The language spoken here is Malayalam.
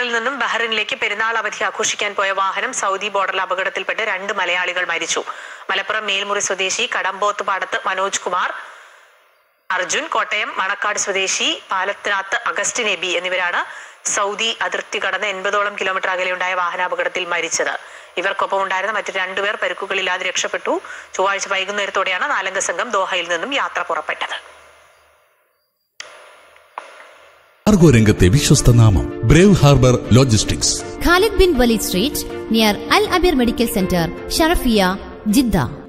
ഖത്തറിൽ നിന്നും ബഹ്റിനിലേക്ക് പെരുന്നാൾ അവധി ആഘോഷിക്കാൻ പോയ വാഹനം സൗദി ബോർഡറിൽ അപകടത്തിൽപ്പെട്ട് രണ്ട് മലയാളികൾ മരിച്ചു മലപ്പുറം മേൽമുറി സ്വദേശി കടമ്പോത്ത് പാടത്ത് മനോജ് കുമാർ അർജുൻ കോട്ടയം മണക്കാട് സ്വദേശി പാലത്തിനകത്ത് അഗസ്റ്റിൻ എബി എന്നിവരാണ് സൗദി അതിർത്തി കടന്ന് എൺപതോളം കിലോമീറ്റർ അകലെയുണ്ടായ വാഹനാപകടത്തിൽ മരിച്ചത് ഇവർക്കൊപ്പം ഉണ്ടായിരുന്ന മറ്റു രണ്ടുപേർ പരിക്കുകളില്ലാതെ രക്ഷപ്പെട്ടു ചൊവ്വാഴ്ച വൈകുന്നേരത്തോടെയാണ് നാലംഗ സംഘം ദോഹയിൽ നിന്നും യാത്ര പുറപ്പെട്ടത് കാർഗോ രംഗത്തെ വിശ്വസ്ത നാമം Brave Harbour Logistics Khalid bin Waleed Street near Al Abeer Medical Centre Sharafiya Jeddah